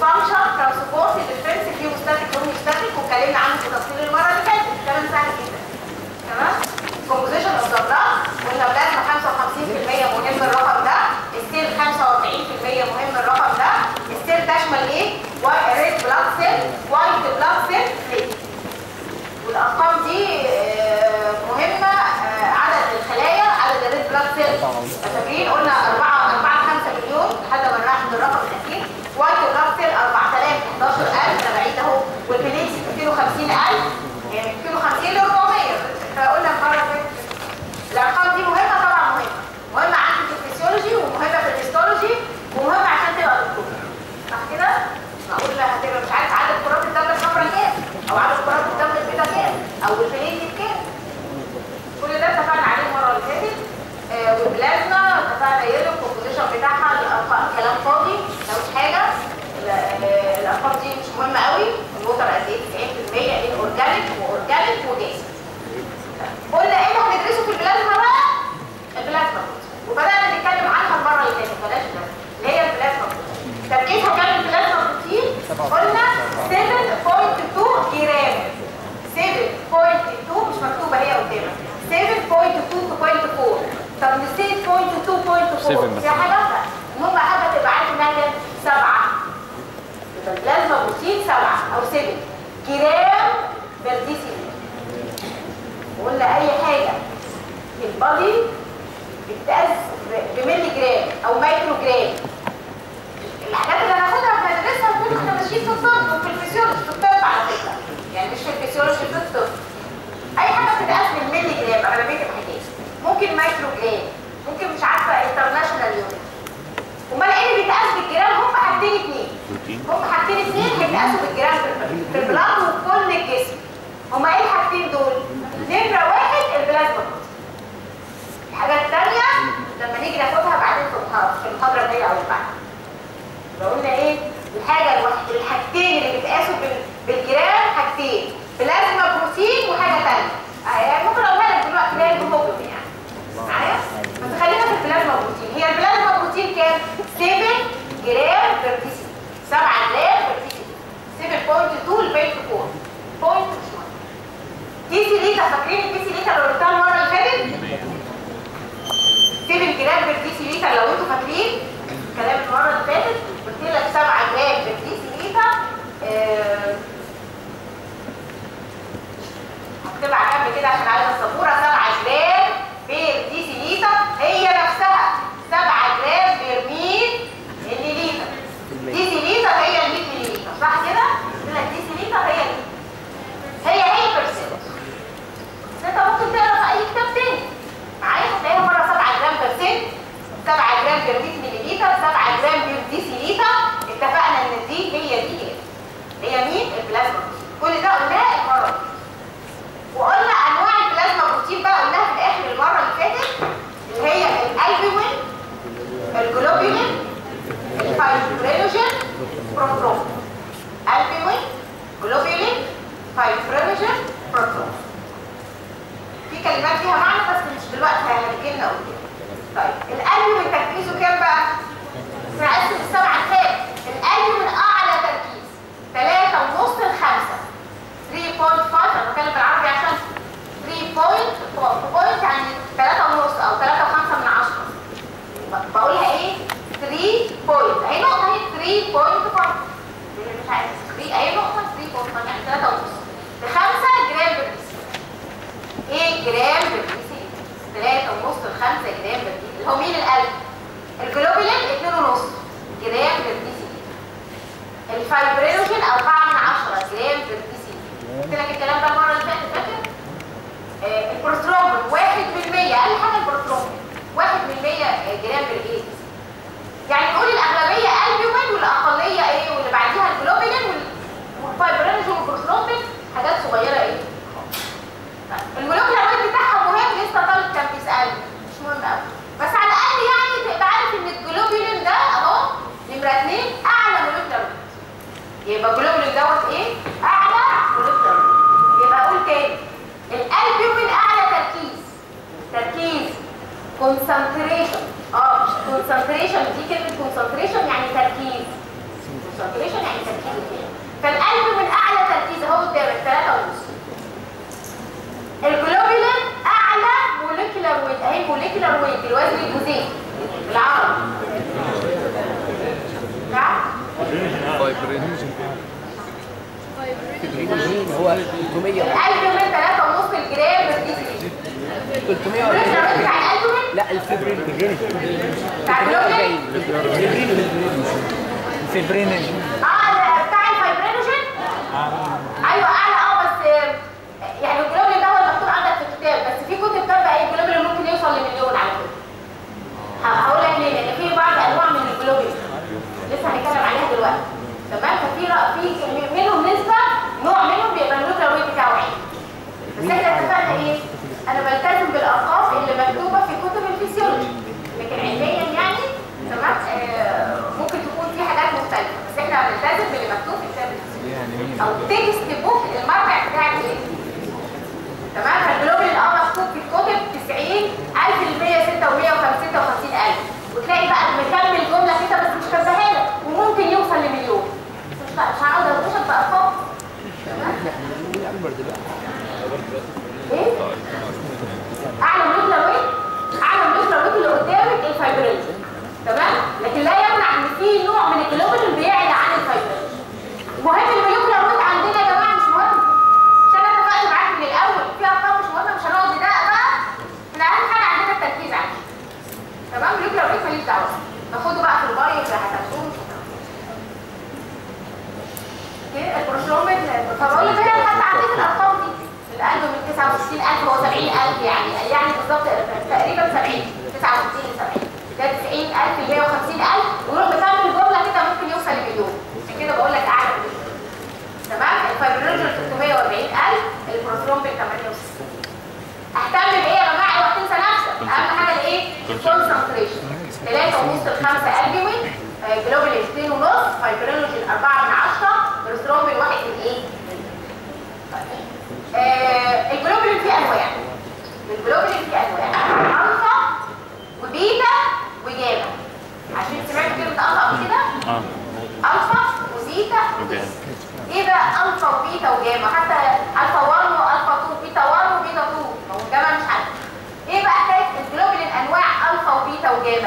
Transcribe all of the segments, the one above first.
الفانكشن ترانسبورت ديفرنس كيموستاتيك هوميوستاتيك واتكلمنا عنه في تفصيل المره اللي فاتت كلام سهل جدا تمام كومبوزيشن اوف ذا بلاد قلنا بلازما 55% مهم الرقم ده ستيل 45% مهم الرقم ده ستيل تشمل ايه؟ ريد بلاد سيل وايت بلاد سيل والارقام دي آه، مهمه آه، عدد الخلايا عدد الريد بلاد سيل فاكرين قلنا 4 4 5 مليون لحد ما نروح للرقم الاخير وايت بلاد سيل 4000 11000 انا بعيد اهو والبليتس 250000 يعني 250 ل 400 فقلنا المره اللي فاتت الارقام دي مهمه طبعا مهمه مهمه عندي في الفسيولوجي ومهمه في الهيستولوجي ومهمه عشان تبقى دكتور صح كده؟ معقول هتبقى مش عارف عدد كرات الدم الحمراء كام او عدد كرات الدم البيضاء كام او البليتس كام كل ده اتفقنا عليه المره اللي فاتت آه والبلازما اتفقنا يلو الكومبوزيشن بتاعها الارقام كلام فاضي ده مش حاجه ال- ال- الارقام دي مش مهمه قوي الوتر قد ايه 90% ان اورجانيك واورجانيك وجاز قلنا ايه اللي هندرسه في البلازما بقى البلازما وبدانا نتكلم عنها المره اللي فاتت بلاش ده اللي هي البلازما تركيزها كام البلازما بروتين قلنا 7.2 جرام 7.2 مش مكتوبه هي قدامك 7.2.4 طب نسيت 0.2.4 7 في حاجه واحده المهم حاجه تبقى عارف انها كام 7 يبقى البلازما بروتين 7 او 7 جرام بر دي سي وقلنا اي حاجه في البادي بتتقاس ب- بملي جرام او مايكرو جرام الحاجات اللي هناخدها بندرسها كل احنا ماشيين في الطب وفي الفسيولوجي في الطب على فكره يعني مش في الفسيولوجي في الطب اي حاجه بتتقاس بالملي جرام اغلبيه الحاجات ممكن مايكرو جرام ممكن مش عارفه انترناشونال يونت امال ايه اللي بيتقاس بالجرام هم حاجتين اتنين هم حاجتين اتنين هيتقاسوا بالجرام في البلد- في البلاد وكل الجسم هما ايه الحاجتين دول؟ نمرة واحد البلازما الحاجة الثانية لما نيجي ناخدها بعدين في المحاضرة في المحاضرة الجاية أو اللي بعدها يبقى قلنا ايه؟ الحاجة الوحيدة الحاجتين اللي بيتقاسوا بال- بالجرام حاجتين بلازما بروتين وحاجة ثانية يعني ممكن اقولها لك دلوقتي اللي هي الهيموجلوبين يعني معايا؟ بس خلينا في البلازما بروتين هي البلازما بروتين كام؟ 7 جرام بر دي سي 7 جرام بر دي سي 7.2 ل 4 بوينت مش مهم دي سي ليتر فاكرين الدي سي ليتر اللي قلتها المره اللي فاتت 7 جرام بر دي سي ليتر لو انتوا فاكرين الكلام المره اللي فاتت قلت لك 7 جرام بر دي سي ليتر آه، هكتبها على جنب كده عشان عايزه السبوره 7 جرام بير دي سي ليتر هي نفسها 7 جرام بير 100 ملي ليتر دي سي ليتر هي ال 100 ملي ليتر صح كده؟ قلت لك دي سي ليتر هي ال 100 هي هي بيرسنت بس انت ممكن تقرا في اي كتاب تاني معايا هتلاقيها مره 7 جرام بيرسنت 7 جرام بير 100 ملي ليتر 7 جرام بير دي سي ليتر اتفقنا ان دي هي دي هي هي مين؟ البلازما كل ده قلناه المره اللي فاتت. وقلنا انواع البلازما بروتين بقى قلناها في الاخر المره اللي فاتت اللي هي الالبومين الجلوبولين الفايبرينوجين بروتروم البومين جلوبولين فايبرينوجين بروتروم في كلمات فيها معنى بس مش دلوقتي هنجي لنا قدام طيب الالبومين تركيزه كام بقى؟ نقسم السبعه كام؟ الالبومين اعلى تركيز 3 ونص ل 5 3.5 انا بتكلم بالعربي عشان 3 بوينت بوينت يعني 3 ونص او 3 و5 من 10 بقولها ايه 3 بوينت اهي نقطه اهي 3 بوينت 5 مش عارف 3 اهي نقطه 3 بوينت يعني 3 ونص ل 5 جرام بالديسي ايه جرام بالديسي 3 ونص ل 5 جرام بالديسي اللي هو مين القلب الجلوبولين 2 ونص جرام بالديسي الفايبرينوجين 4 من 10 جرام بالديسي قلت لك الكلام ده المره اللي فاتت فاكر آه، البروسترومبين 1% اقل حاجه البروسترومبين 1% جرام بالايه يعني نقول الاغلبيه البيومين والاقليه ايه واللي بعديها الجلوبولين وال- والفايبرينوجين والبروسترومبين حاجات صغيره ايه المولوكيولار ويت بتاعها مهم لسه طالب كان بيسالني مش مهم قوي بس على الاقل يعني تبقى عارف ان الجلوبولين ده اهو نمره 2 اعلى مولوكيولار ويت يبقى جلوبولين دوت ايه اعلى مولوكيولار ويت يبقى اقول تاني الالبيومين اعلى تركيز تركيز كونسنتريشن اه كونسنتريشن دي كلمه كونسنتريشن يعني تركيز كونسنتريشن يعني فيبرينوجين هو 300 الالبومين 3.5 الجرام بردي سي 340 الجلوبين بتاع الالبومين لا الفيبرينوجين بتاع الجلوبين الفيبرينوجين اه ده بتاع الفايبرينوجين ايوه اعلى اه بس آه، يعني الجلوبين ده هو المكتوب عندك في الكتاب بس في كتب كاتبه ايه الجلوبين ممكن يوصل لمليون على فكره ه- هقول لك ليه لان في بعض انواع من الجلوبين لسه هنتكلم عليها دلوقتي تمام ففي رأ- في منهم نسبه نوع منهم بيبقى النيوكلير ويت بتاعه عالي بس احنا اتفقنا ايه انا بلتزم بالارقام اللي مكتوبه في كتب الفسيولوجي لكن علميا يعني تمام آه ممكن تكون في حاجات مختلفه بس احنا بنلتزم باللي مكتوب في كتاب الفسيولوجي او تكست بوك المرجع بتاعك ايه تمام فالجلوبين اه مكتوب في الكتب 90 1106 و156 الف وتلاقي بقى مكمل جمله كده بس مش كاتباها لك وممكن يوصل لمليون بس مش مش هقعد ادوشك بارقام تمام ايه اعلى مولكيولر ويت اعلى مولكيولر ويت اللي قدامك الفايبرينوجين تمام لكن لا يمنع ان في نوع من الجلوبين بيعلى عن الفايبرينوجين مهم المولكيولر ويت عندنا يا جماعه مش مهم عشان انا اتفقت معاك من الاول في ارقام مش مهمه مش هنقعد ندقق بقى احنا اهم حاجه عندنا التركيز عليه تمام مولكيولر ويت ماليش دعوه ناخده بقى في البايو اللي هتاخدوه اوكي البروشومين فبقول لك هنا حتى عديت الارقام دي القلب من 69000 هو 70000 يعني يعني بالظبط تقريبا 70 69 70 ده 90000 150000 ونروح نكمل جمله كده ممكن يوصل لمليون عشان كده بقول لك اعلى من مليون تمام الفايبرينوجين 340000 البروثرومبين 68 اهتم بايه يا جماعه اوعى تنسى نفسك اهم حاجه الايه الكونسنتريشن 3 ونص ل 5 البومين جلوبال 2 ونص فايبرينوجين 4 من 10 بروثرومبين 1 من ايه آه، الجلوبولين فيه انواع الجلوبولين فيه انواع الفا وبيتا وجاما عشان سمعت كلمه الفا قبل كده اه الفا وزيتا وجاما ايه بقى الفا وبيتا وجاما حتى الفا 1 والفا 2 بيتا 1 وبيتا 2 ما هو جاما مش عارف ايه بقى حكايه الجلوبولين انواع الفا وبيتا وجاما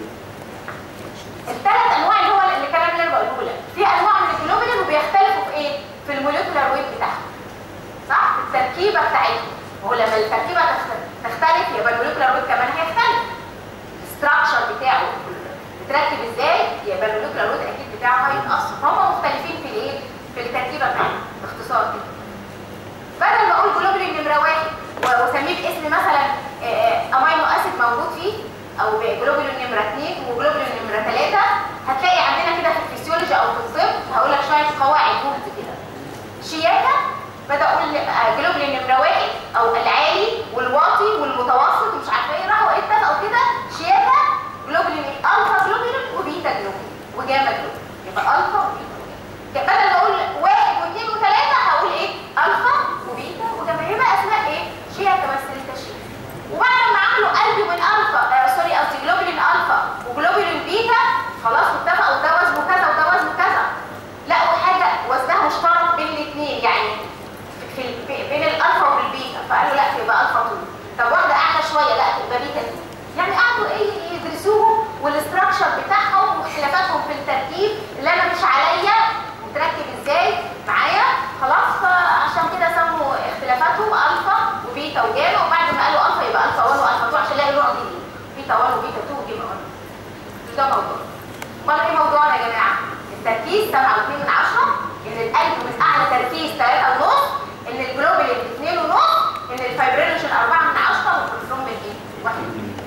الثلاث انواع اللي هو الكلام اللي انا بقوله لك في انواع من الجلوبولين وبيختلفوا في ايه في الموليكولار ويت بتاعهم صح التركيبه بتاعتهم هو لما التركيبه تخت- تختلف يبقى الموليكولار ويت كمان هيختلف الاستراكشر بتاعه بتركب ازاي يبقى الموليكولار ويت اكيد بتاعه هيتاثر فهم مختلفين في الايه في التركيبه بتاعتهم باختصار كده بدل ما اقول جلوبولين نمره واحد و- واسميه باسم مثلا آه، آه، امينو اسيد موجود فيه او جلوبولين نمره اثنين وجلوبولين نمره ثلاثه هتلاقي عندنا كده في الفسيولوجي او في الطب هقول لك شويه قواعد جهد كده شياكه بدا اقول آه، جلوبولين نمره واحد او العالي والواطي والمتوسط ومش عارفه ايه راحوا اتفقوا كده شياكه جلوبولين الفا جلوبولين وبيتا جلوبولين وجاما جلوبولين يبقى الفا وبيتا بدل ما اقول واحد واثنين وثلاثه هقول ايه الفا وبيتا وجاما يبقى اسماء ايه شياكه بس للتشريح وبعد ما عملوا قلب من الفا آه سوري قصدي جلوبولين الفا وجلوبولين بيتا خلاص اتفقوا ده وزنه كذا وده وزنه كذا لقوا حاجه وزنها مشترك بين الاثنين يعني في في- بين الالفا والبيتا فقالوا لا يبقى الفا 2 طب واحده اعلى شويه لا تبقى بيتا 2 يعني قعدوا ايه يدرسوهم والاستراكشر بتاعهم واختلافاتهم في التركيب اللي انا مش عليا متركب ازاي معايا خلاص فعشان كده سموا اختلافاتهم الفا وبيتا وجاما وبعد ما قالوا الفا يبقى الفا 1 والفا 2 عشان يلاقي نوع جديد بيتا 1 وبيتا 2 وجاما 1 مش ده موضوع امال ايه موضوعنا يا جماعه التركيز 7.2 من 10 ان القلب من اعلى تركيز 3 ونص ان الجلوبولين 2 ونص ان الفايبرينوجين 4 من 10 والبروثرومبين ايه 1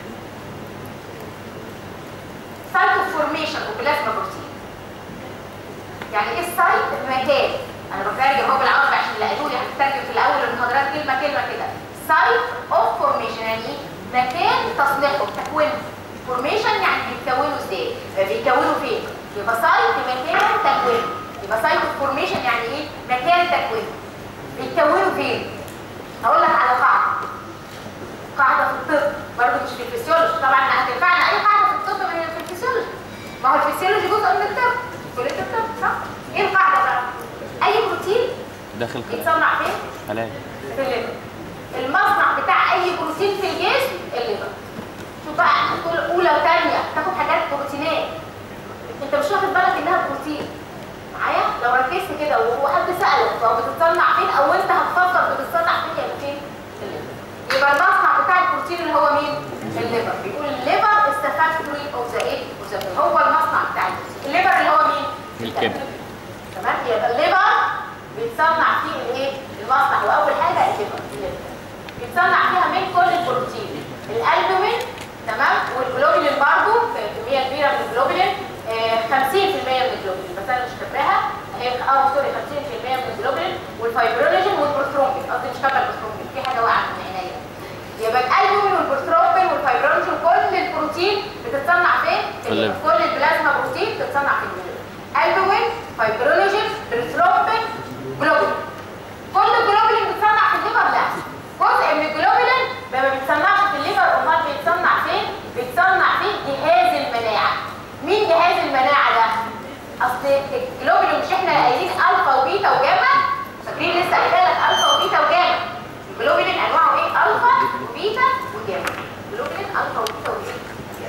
سايتو فورميشن وبلازما بروتين يعني ايه السايت مكان انا بترجم هو بالعربي عشان اللي قالوا لي هتترجم في الاول المحاضرات كلمه كلمه كده سايت اوف فورميشن يعني ايه مكان تصنيعه تكوينه فورميشن يعني بيتكونوا ازاي بيتكونوا فين يبقى سايت مكان تكوينه يبقى سايت اوف فورميشن يعني ايه مكان تكوينه بيتكونوا فين هقول لك على قاعده قاعده في الطب برضه مش في الفسيولوجي طبعا هتنفعنا اي قاعده في الطب ما هي في الفسيولوجي ما هو الفسيولوجي جزء من الطب كليه الطب صح ايه القاعده بقى اي بروتين داخل يتصنع فين خلايا في الليفر المصنع بتاع اي بروتين في الجسم الليفر شوف بقى طول اولى وثانيه تاخد حاجات بروتينات انت مش واخد بالك انها بروتين كده تمام يبقى الليفر بيتصنع فيه الايه المصنع واول حاجه الليفر الليفر. بيتصنع فيها من كل البروتين الالبومين تمام والجلوبولين برضه كميه كبيره من الجلوبولين آه 50% من الجلوبولين بس انا مش فاكراها هي اه سوري 50% من الجلوبولين والفايبرولوجين والبروثرومبين قصدي مش كاتبه البروثرومبين في حاجه واقعه من عينيا يبقى الالبومين والبروثرومبين والفايبرولوجين كل البروتين بتتصنع فين؟ في الليفر. الليفر. كل البلازما بروتين بتتصنع في الليفر البومين فايبرولوجين بروثرومبين جلوبولين كل الجلوبولين بيتصنع في الليفر لا جزء من الجلوبولين ما بيتصنعش في الليفر امال بيتصنع فين بيتصنع في جهاز المناعه مين جهاز المناعه ده اصل الجلوبولين مش احنا قايلين الفا وبيتا وجاما فاكرين لسه قايله لك الفا وبيتا وجاما الجلوبولين انواعه ايه الفا وبيتا وجاما الجلوبولين الفا وبيتا وجاما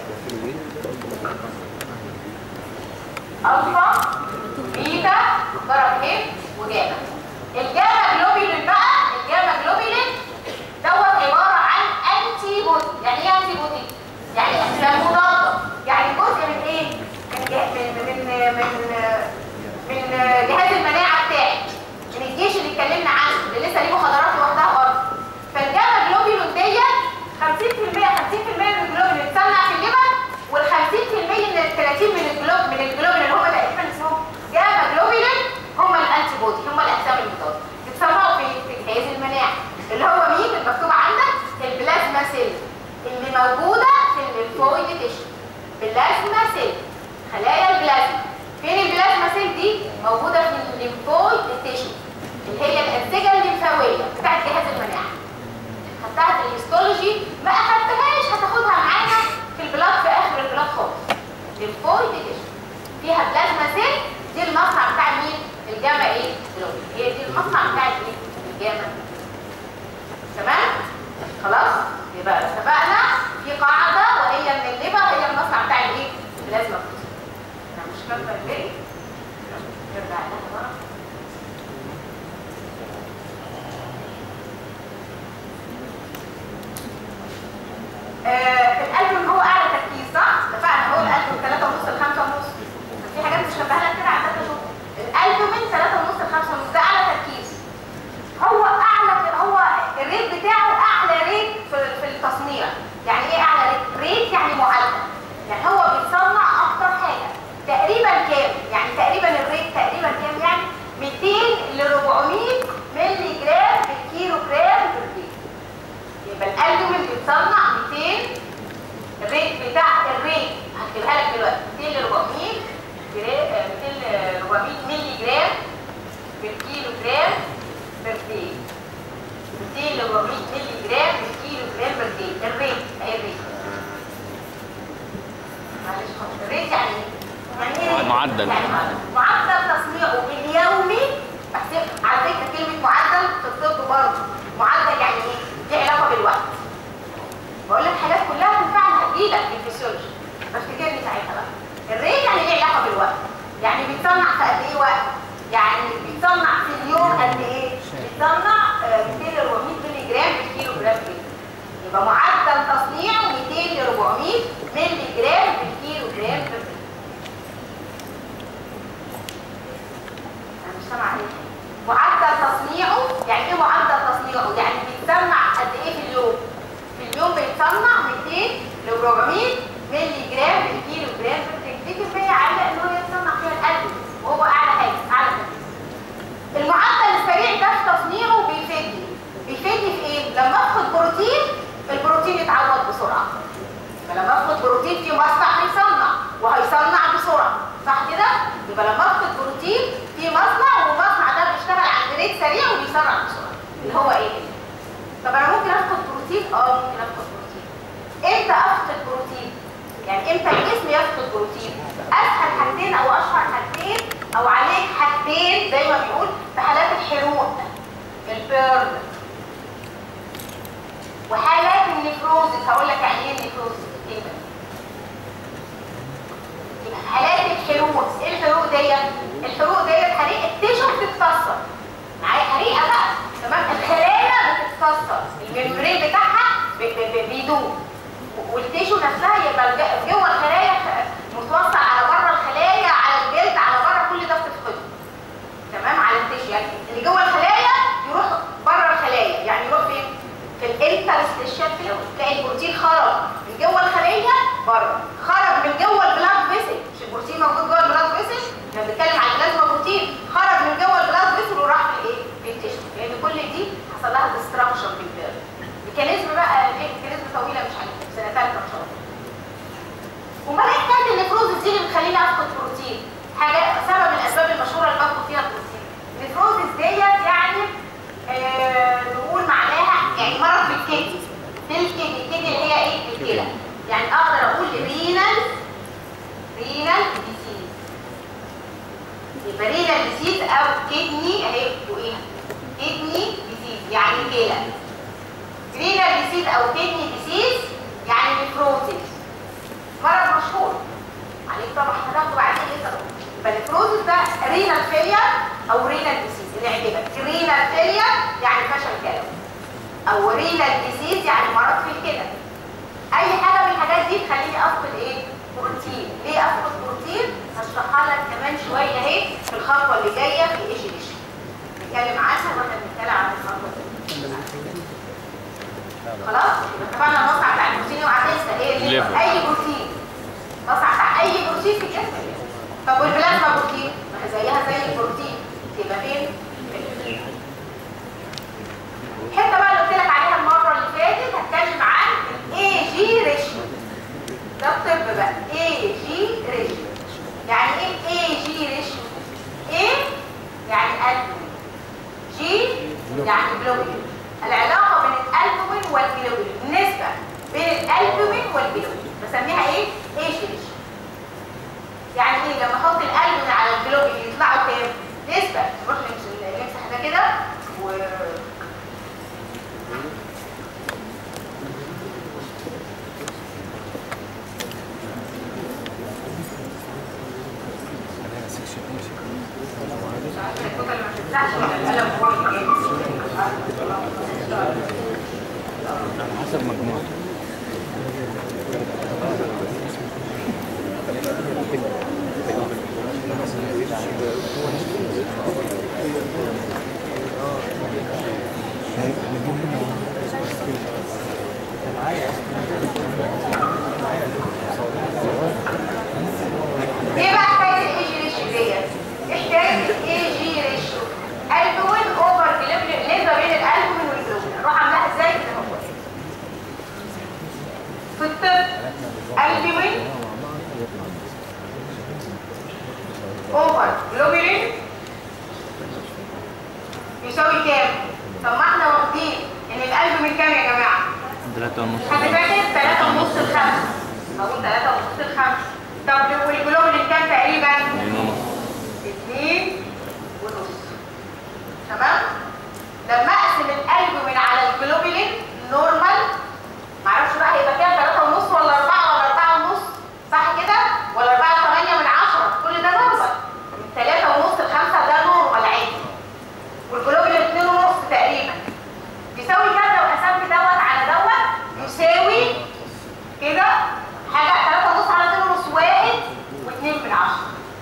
الفا بيتا ضرب ايه وجاما الجاما جلوبولين بقى الجاما جلوبولين دوت عباره عن انتي بودي يعني ايه انتي بودي يعني احنا مضاده يعني جزء من ايه من جه- من من من من جهاز المناعه بتاعي من الجيش اللي اتكلمنا عنه اللي لسه ليه محاضرات لوحدها برضه فالجاما جلوبولين ديت 50% 50% من الجلوبولين بتصنع في الليفر وال 50% من ال 30 من الجلوب من الجلوبولين اللي هم تقريبا اسمهم جاما جلوبولين هم الانتي بودي هم الاجسام المضاده بيتصنعوا في في جهاز المناعه اللي هو مين المكتوب عندك البلازما سيل اللي موجوده في الليمفويد تيشو بلازما سيل خلايا البلازما فين البلازما سيل دي موجوده في الليمفويد تيشو اللي هي الانسجه الليمفاويه بتاعت جهاز المناعه خدتها في الهيستولوجي ما اخدتهاش هتاخدها معانا في البلاد في اخر البلاد خالص الليمفويد تيشو فيها بلازما سيل دي المصنع بتاع مين الجاما ايه جلوبين هي دي المصنع بتاع الايه الجاما تمام خلاص يبقى اتفقنا في قاعده وهي ان الليفر هي المصنع بتاع الايه البلازما بروتين انا مش كاتبه الباقي نرجع لها ورا آه، الالبوم هو اعلى تركيز صح؟ اتفقنا هو الالبوم 3 ونص ل 5 ونص في حاجات مش شبهها لك كده عندك شوف الالبوم من 3 ونص ل 5 ونص ده اعلى تركيز هو اعلى هو الريت بتاعه اعلى ريت في في التصنيع يعني ايه اعلى ريت؟ ريت يعني معدل يعني هو بيتصنع اكتر حاجه تقريبا كام؟ يعني تقريبا الريت تقريبا كام يعني 200 ل 400 مللي جرام بالكيلو جرام بالكيلو يبقى الالبومين بيتصنع 200 الريت بتاع الريت هكتبها لك دلوقتي 200 ل 400 جرام 200 ل 400 مللي جرام بالكيلو جرام بير داي 200 ل 400 مللي جرام بالكيلو جرام بير داي الريت اهي الريت معلش خالص الريت يعني ايه؟ يعني ايه؟ معدل. يعني معدل معدل تصنيعه اليومي بحسب على فكره كلمه معدل في الطب برضه معدل يعني ايه؟ ليه علاقه بالوقت بقول لك حاجات كلها تنفعنا هتجيلك في الفسيولوجي بفتكرني ساعتها بقى الريت يعني ليه علاقه بالوقت يعني بيتصنع في قد ايه وقت يعني بيتصنع في اليوم قد ايه بيتصنع آه، 200 ل 400 مللي جرام بالكيلو جرام كده يبقى معدل تصنيعه 200 ل 400 مللي جرام بالكيلو جرام بالكيلو انا مش سامعه عليك معدل تصنيعه يعني ايه معدل تصنيعه يعني بيتصنع قد ايه في اليوم في اليوم بيتصنع 200 ل 400 مللي جرام بالكيلو جرام دي كميه عاليه ان هو يتصنع فيها القلب وهو اعلى حاجه اعلى تركيز. المعدل السريع ده في تصنيعه بيفيدني بيفيدني في ايه لما افقد بروتين البروتين يتعوض بسرعه فلما افقد بروتين في مصنع هيصنع وهيصنع بسرعه صح كده يبقى لما افقد بروتين في مصنع والمصنع ده بيشتغل عند ريت سريع وبيصنع بسرعه اللي هو ايه طب انا ممكن افقد بروتين اه ممكن افقد بروتين امتى افقد بروتين يعني امتى الجسم يفقد بروتين اسهل حاجتين او اشهر حاجتين او عليك حاجتين زي ما بيقول في حالات الحروق البيرن وحالات النيفروزس هقول لك يعني ايه النيفروزس كده يبقى حالات الحروق ايه الحروق ديت الحروق ديت حريق التيشو بتتكسر معايا حريقه بقى تمام الخلايا بتتكسر الممبرين بتاعها ب- ب- ب- بيدوب والتيشو نفسها يبقى الج- جوه الخلايا خ- متوصل على بره الخلايا على الجلد على بره كل ده بتتكسر يبقى رينال ديزيز او كدني اهي فوقيها كدني ديزيز يعني كلى رينال ديزيز او كدني ديزيز يعني نفروزيس مرض مشهور عليك طبعا هناخده بعدين لسه يبقى النفروزيس ده رينال فيلير او رينال ديزيز اللي يعجبك رينال فيلير يعني فشل كلوي او رينال ديزيز يعني مرض في الكلى اي حاجه من الحاجات دي تخليني افقد ايه بروتين ليه افقد بروتين هشرحها لك كمان شويه اهي في الخطوه اللي جايه في ايش ايش نتكلم عنها واحنا بنتكلم عن الخطوه دي خلاص اتفقنا المصنع بتاع البروتين اوعى تنسى ايه ليفر. اي بروتين مصنع بتاع اي بروتين في الجسم طب والبلازما بروتين ما هي زيها زي البروتين تبقى فين الحته بقى اللي قلت لك عليها المره اللي فاتت هتكلم عن اي جي ريشيو ده الطب بقى اي جي ريشيو يعني ايه اي جي ريشيو ايه يعني البومين جي يعني جلوبين العلاقه بين الالبومين والجلوبين النسبه بين الالبومين والجلوبين بسميها ايه اي جي ريشيو يعني ايه لما احط الالبومين على الجلوبين يطلعوا كام نسبه نروح نمسح نمسح ده كده و حسب مجموع ايه بقى حكايه الاي جي ريشيو ديت؟ حكايه الاي جي ريشيو البومين اوفر جلوبين نسبه بين الالبومين والجلوبين اروح عاملاها ازاي كده هو في الطب البومين اوفر جلوبين يساوي كام؟ طب ما احنا واخدين ان الالبومين كام يا جماعه؟ ثلاثة ونص حد فاكر 3 ونص ل 5 اقول 3 ونص ل 5 طب والجلوبين كام تقريبا؟ اتنين ونص اتنين ونص تمام لما اقسم الالبومين على الجلوبولين نورمال معرفش بقى هيبقى كام 3 ونص ولا 4 ولا 4 ونص صح كده ولا 4 8 من 10 كل ده نورمال من 3 ونص ل 5 ده نورمال عادي والجلوبولين 2 ونص تقريبا يساوي كام لو قسمت دوت على دوت يساوي كده حاجه 3 ونص على 2 ونص واحد و2 من 10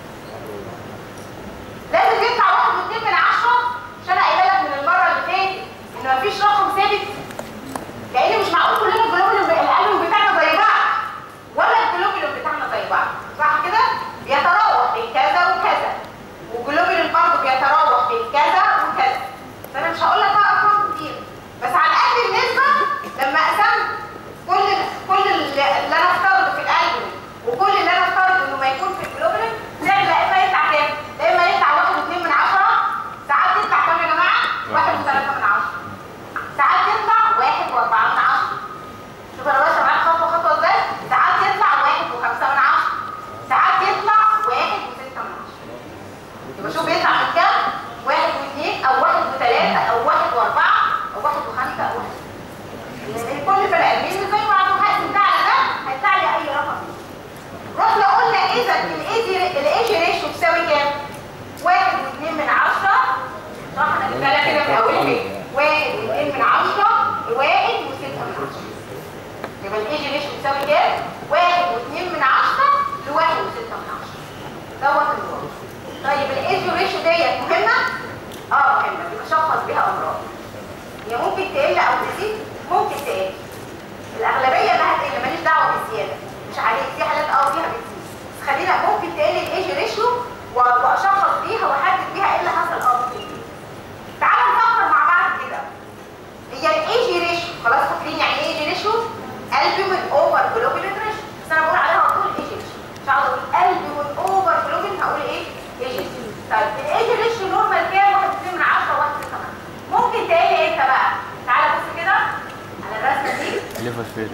لازم يطلع واحد واتنين من عشرة عشان قايله لك من المره اللي فاتت ان مفيش رقم ثابت لان مش معقول كلنا الجلوبولين الالبوم بتاعنا زي بعض ولا الجلوبولين بتاعنا زي بعض صح كده؟ بيتراوح بين كذا وكذا والجلوبولين برضه بيتراوح بين كذا وكذا فانا مش هقول لك بقى ارقام كتير بس على قد النسبه لما قسمت كل كل اللي اللي انا افترضه في الالبوم وكل اللي انا افترض انه ما يكون في الجلوبولين نعمل يا اما يطلع كام؟ يا اما يطلع واحد واثنين من عشرة ساعات يطلع كام يا جماعه؟ واحد وثلاثة من عشرة ساعات يطلع واحد واربعة من عشرة شوف انا ماشيه معاك خطوه خطوه ازاي؟ ساعات يطلع واحد وخمسة من عشرة ساعات يطلع واحد وستة من عشرة يبقى شوف بيطلع من كام؟ واحد واثنين او واحد وثلاثة او واحد واربعة او واحد وخمسة او واحد يعني كل بني ادمين زي بعض وهقسم ده على ده هيطلع لي اي رقم رحنا قلنا اذا الايجي ريشيو تساوي كام؟ واحد واثنين من عشرة صح انا جبتها كده من اولها كده واحد واثنين من عشرة لواحد وستة من عشرة يبقى الايجي ريشيو تساوي كام؟ واحد واثنين من عشرة لواحد وستة من عشرة دوت الوضع طيب الايجي ريشيو ديت مهمة؟ اه مهمة بشخص بيها امراض هي ممكن تقل او تزيد ممكن تقل الاغلبيه انها تقل ماليش دعوه بالزياده مش عليك في حالات اه فيها بتزيد بس خلينا ممكن تقل الايج ريشيو واشخص بيها واحدد بيها ايه اللي حصل اه ممكن. تعالوا نفكر مع بعض كده هي الايج ريشيو خلاص فاكرين يعني ايه ايج ريشيو البومين اوفر جلوبولين ريشيو بس انا بقول عليها على طول ايج ريشيو مش هقعد اقول البومين اوفر جلوبولين هقول ايه ايج ريشيو طيب الايج ريشيو نورمال كام 1 2 من 10 1 6 ممكن تقل امتى بقى تعالى بص كده على الرسمه دي ليفر فيلي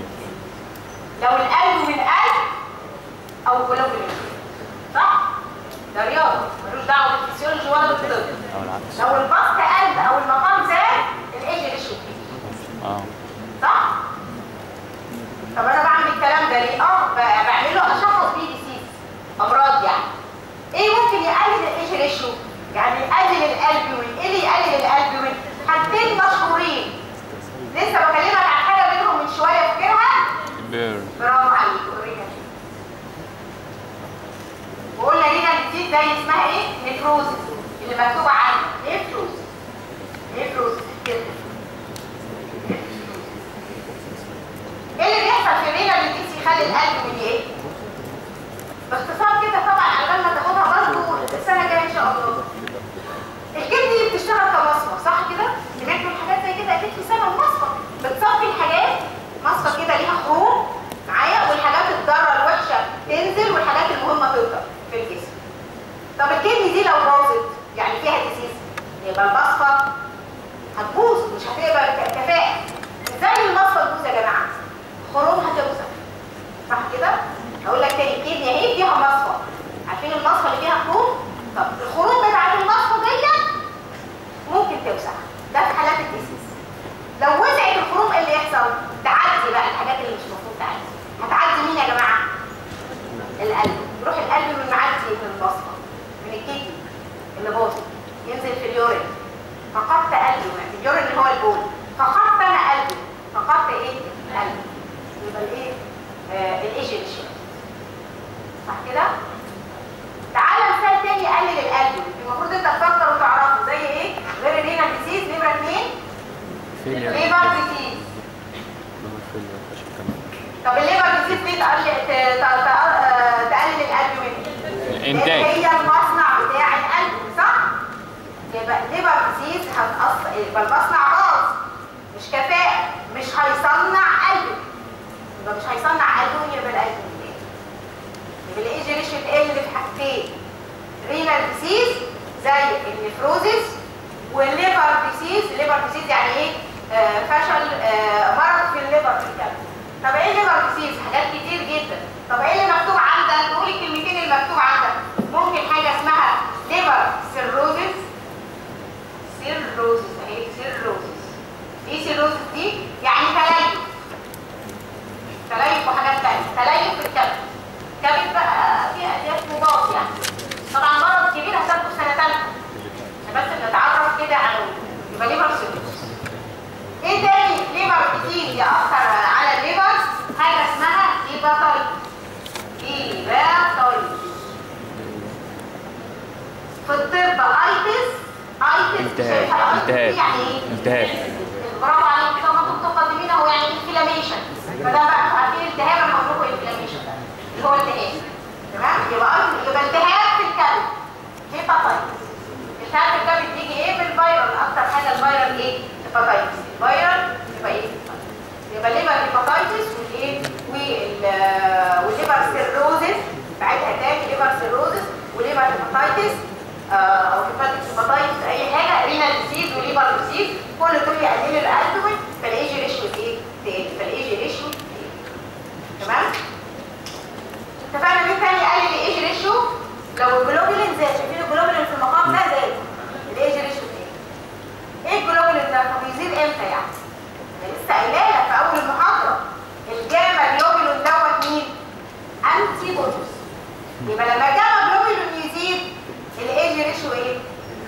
لو القلب من قلب او جلوبولين صح ده رياضه ملوش دعوه لو البسط قل او المقام زاد الايج ريشيو اه صح؟ طب انا بعمل الكلام ده ليه؟ اه ب- بعمله اشخص بيه ديسيز امراض يعني. ايه ممكن يقلل الايج ريشيو؟ يعني يقلل الالبوين، ايه اللي يقلل الالبوين؟ حاجتين مشهورين. لسه بكلمك عن حاجه منهم من شويه فاكرها؟ بير برافو عليك اوريجا وقلنا لينا الديسيز زي اسمها ايه؟ نيفروزس اللي مكتوبه عنها نيفروزس نيفروزس كده ايه اللي بيحصل في الرينا اللي الديكس يخلي القلب من ايه؟ باختصار كده طبعا على بال ما تاخدها برضه السنه الجايه ان شاء الله. الكدني بتشتغل كمصفى صح كده؟ سمعتوا الحاجات زي كده اكيد في سنه مصفى بتصفي الحاجات مصفى كده ليها خروم معايا والحاجات الضاره الوحشه تنزل والحاجات المهمه تفضل في الجسم. طب الكدني دي لو باظت يعني فيها ديسيز يبقى المصفى هتبوظ مش هتقبل ك- كفاءه. ازاي المصفى تبوظ يا جماعه؟ خرومها توسع صح كده؟ هقول لك تاني الكدني اهي فيها مصفى عارفين المصفى اللي فيها خروم؟ طب الخروم بتاعت المصفى دي ممكن توسع ده في حالات الديسيز لو وسعت الخروم ايه اللي يحصل؟ تعدي بقى الحاجات اللي مش المفروض تعدي هتعدي مين يا جماعه؟ القلب يروح القلب من معدي من المصفى من الكدني اللي باظت ينزل في اليورين فقدت قلبي اليورين اللي هو البول فقدت انا قلبي فقدت ايه؟ قلبي يبقى الايه؟ آه الايجنشن صح كده؟ تعالى مثال تاني يقلل القلب المفروض انت تفكر وتعرفه زي ايه؟ غير الرينا ديسيز نمره اثنين فيلير ليفر ديسيز فيلير عشان كمان طب الليفر ديسيز ليه تقلل ت- ت- ت- آه، تقلل القلب منه؟ الانتاج هي المصنع بتاع القلب صح؟ يبقى ليفر ديسيز هتأثر يبقى المصنع باظ مش كفاءة مش هيصنع قلب يبقى مش هيصنع قلب يبقى القلب منين؟ يبقى الايجي ريشيو تقل في حاجتين رينال ديسيز زي النفروزيس والليفر ديسيز الليفر ديسيز يعني ايه؟ آه فشل آه مرض في الليفر في الكلب طب ايه الليفر ديسيز؟ حاجات كتير جدا طب ايه اللي مكتوب عندك؟ قول الكلمتين اللي مكتوب عندك ممكن حاجه اسمها ليفر سيروزيس سيروزيس اهي سيروزيس ايه سيروزيس دي؟ يعني تليف تليف وحاجات تانية تليف في الكبد كبد بقى فيها الياف مضاد يعني طبعا مرض كبير هتاخده في سنه ثالثه بس نتعرف كده على يبقى ليفر سيروزيس ايه تاني ليفر كتير يأثر على الليفر حاجه اسمها هيباتايتس هيباتايتس في الطب ايتس ايتس التهاب. شايفها الأيتس دي التهاب. يعني ايه؟ التهاب. برافو عليك كده ما انتم متقدمين اهو يعني انفلاميشن فده بقى عارفين التهاب انا هقول لكم انفلاميشن اللي هو التهاب تمام يبقى أيتس- يبقى التهاب في الكبد هيباتايتس التهاب في الكبد بيجي ايه بالفيرال اكتر حاجه الفيرال ايه هيباتايتس الفيرال يبقى ايه يبقى الليفر هيباتايتس والايه وال والليفر سيروزس بعدها تاني ليفر سيروزس وليفر هيباتايتس آه، او هيباتيك هيباتايتس اي حاجه رينال ديسيز وليفر ديسيز كل دول يقللوا الالبومين فالايجي ريشيو ايه تقل فالايجي ريشيو تقل تمام اتفقنا مين تاني يقلل الايجي ريشيو لو الجلوبولين زاد شايفين الجلوبولين في المقام ده زاد الايجي ريشيو تقل ايه الجلوبولين ده طب يزيد امتى يعني انا لسه قايله لك في اول المحاضره الجاما جلوبولين دوت مين انتي بوديز يبقى لما الجاما جلوبولين يزيد الايجي ريشيو ايه